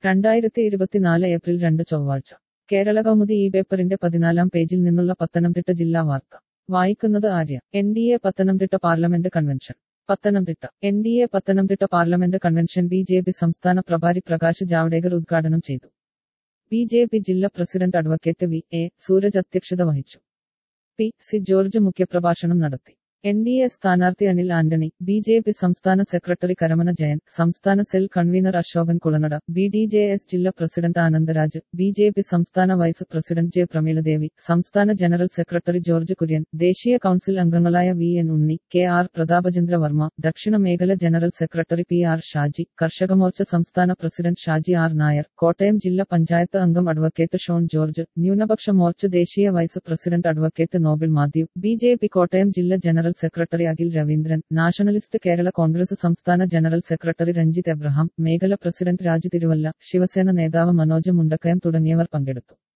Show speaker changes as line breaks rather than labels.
രണ്ടായിരത്തി ഇരുപത്തിനാല് ഏപ്രിൽ രണ്ട് ചൊവ്വാഴ്ച കേരള കൗമുദി ഈ പേപ്പറിന്റെ പതിനാലാം പേജിൽ നിന്നുള്ള പത്തനംതിട്ട ജില്ലാ വാർത്ത വായിക്കുന്നത് Arya N D A Pathanamthitta parliament convention Pathanamthitta N D A Pathanamthitta parliament convention B J P സംസ്ഥാന പ്രഭാരി പ്രകാശ് ജാവ്ഡേക്കർ ഉദ്ഘാടനം ചെയ്തു ബി ജെ പി ജില്ലാ president advocate V A Sooraj അധ്യക്ഷത വഹിച്ചു പി സി ജോർജ് മുഖ്യപ്രഭാഷണം നടത്തി എൻ ഡി എ സ്ഥാനാർത്ഥി Anil Antony B J P സംസ്ഥാന സെക്രട്ടറി കരമന ജയൻ സംസ്ഥാന cell convenor Ashokan Kulanada B D J S ജില്ലാ president Anandaraj B J P സംസ്ഥാന വൈസ് പ്രസിഡന്റ് ജെ പ്രമീളദേവി സംസ്ഥാന ജനറൽ സെക്രട്ടറി ജോർജ് കുര്യൻ ദേശീയ കൌൺസിൽ അംഗങ്ങളായ V N Unni K R Prathapachandra Varma ദക്ഷിണ മേഖല general secretary P R Shaji Karshakamorcha സംസ്ഥാന പ്രസിഡന്റ് ഷാജി ആർ നായർ കോട്ടയം ജില്ലാ പഞ്ചായത്ത് അംഗം അഡ്വക്കേറ്റ് ഷോൺ ജോർജ് ന്യൂനപക്ഷ മോർച്ച ദേശീയ vice president advocate Noble Mathew B J P Kottayam ജില്ലാ general secretary Akhil Raveendran nationalist Kerala Congress സംസ്ഥാന ജനറൽ സെക്രട്ടറി രഞ്ജിത്ത് എബ്രഹാം മേഖല പ്രസിഡന്റ് രാജു തിരുവല്ല ശിവസേന നേതാവ് മനോജ് മുണ്ടക്കയം തുടങ്ങിയവർ പങ്കെടുത്തു